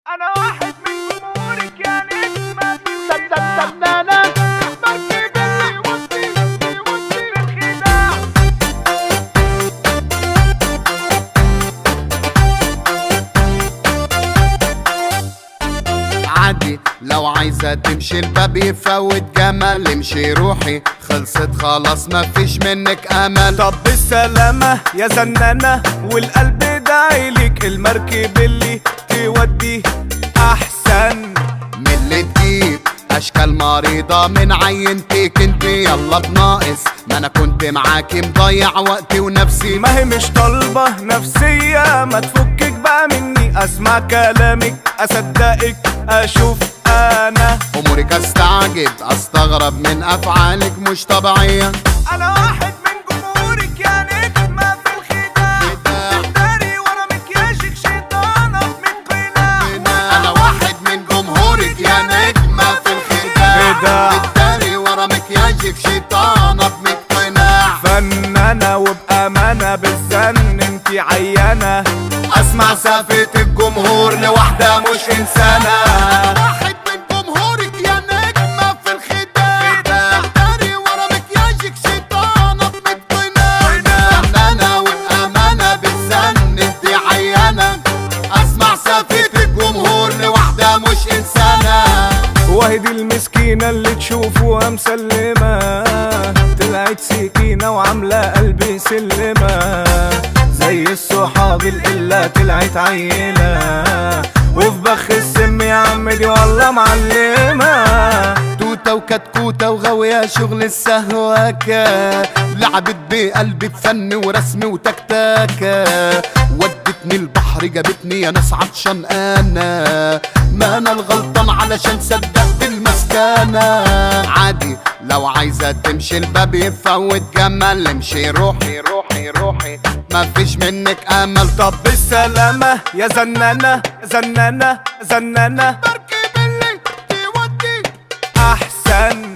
انا واحد من جمهورك يا نجمة سنانة بركب اللي يوطي يوطي بالخداع عادي لو عايزة تمشي الباب يفوت جمل امشي روحي خلصت خلاص مفيش منك امل طب بالسلامة يا زنانة والقلب داعيلك المركب اللي تودي أحسن من اللي تجيب اشكال مريضة من عينتك انت يلا بناقص ما انا كنت معاكي مضيع وقتي ونفسي ما هي مش طالبة نفسية ما تفكك بقى مني أسمع كلامك أصدقك أشوف أنا امورك استعجب استغرب من افعالك مش طبيعية انا واحد من جمهورك يا نجمة في الخداع خداع. تداري ورا مكياجك شيطانة من قناع انا واحد من جمهورك يا نجمة في الخداع خداع. بتداري ورا مكياجك شيطانة بمقتناع فنانة وبأمانة بالزن انتي عيانة اسمع سافة الجمهور لوحدة مش انسانة واحد من جمهورك يا نجمة في الخداع بتداري ورا مكياجك شيطانة بمقتناع فنانة وبأمانة بالزن انت عيانة اسمع سافة الجمهور لوحدة مش انسانة وهي دي المسكينة اللي تشوفوها مسلمة طلعت سكينة وعاملة قلبي سلمة زي الصحاب القلة طلعت عيلة وفي بخ السم يا عم دي والله معلمة توتة وكتكوتة وغاوية شغل السهواكة لعبت بقلبي بفن ورسم وتكتاكة ودتني البحر جابتني يا ناس عطشان انا ما انا الغلطان علشان صدقت المسكنة عادي لو عايزة تمشي الباب يفوت جمل امشي روحي روحي روحي مفيش منك امل طب طب بالسلامة يا زنانة زنانة زنانة بركب اللي تودي أحسن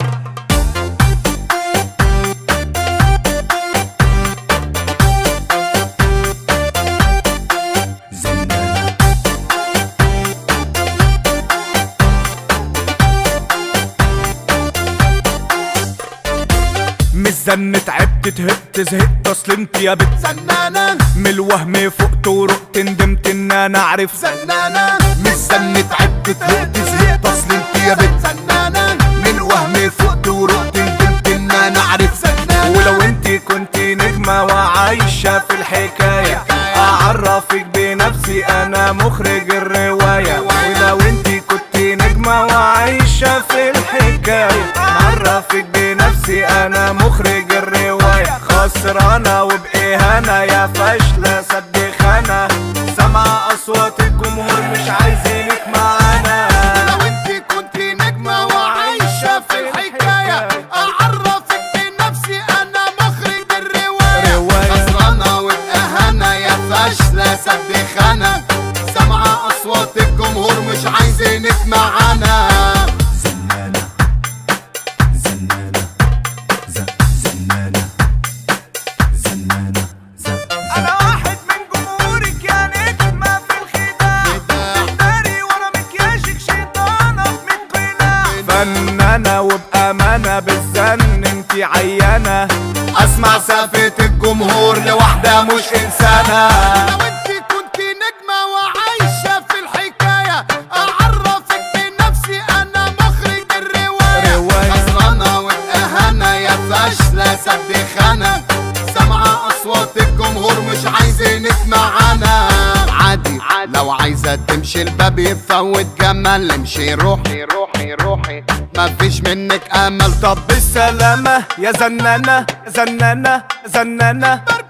مش زن تعبت تهبت زهقت اصل انت يا بت زنانة من الوهم فقت ورقت ندمت ان انا اعرف زنانة مش زن تعبت زهقت زهقت اصل انت يا بنت زنانة من وهم فقت ورقت ندمت ان انا عارف زنانة ولو انت كنت نجمة وعايشة في الحكاية اعرفك بنفسي انا مخرج الرواية ولو انت كنت نجمة وعايشة في الحكاية اعرفك بنفسي انا مخرج الرواية خسرانة وبإهانة يا فاشلة سد خانة سمع اصوات الجمهور مش عايزينك معانا لو انت كنت نجمة وعايشة في الحكاية اعرفك بنفسي انا مخرج الرواية رواية. خسرانة وبأهانة يا فاشلة سد خانة سامعة اصوات الجمهور مش عايزينك معانا زنانة زنانة ز زنانة زنانة ز انا واحد من جمهورك يا نجمة في الخداع خداع. تداري ورا مكياجك شيطانة من قناع فنانة وبأمانة بالزن انتي عيانة اسمع سافة الجمهور لوحدة مش انسانة لو انت كنت نجمة وعايشة في الحكاية اعرفك بنفسي انا مخرج الرواية رواية. خسرانة والاهانة يا فاشلة سد خانة سامعة اصوات الجمهور مش عايزينك معانا عادي لو عايزة تمشي الباب يفوت جمل امشي روحي روحي روحي مفيش منك امل طب بالسلامة يا زنانة زنانة زنانة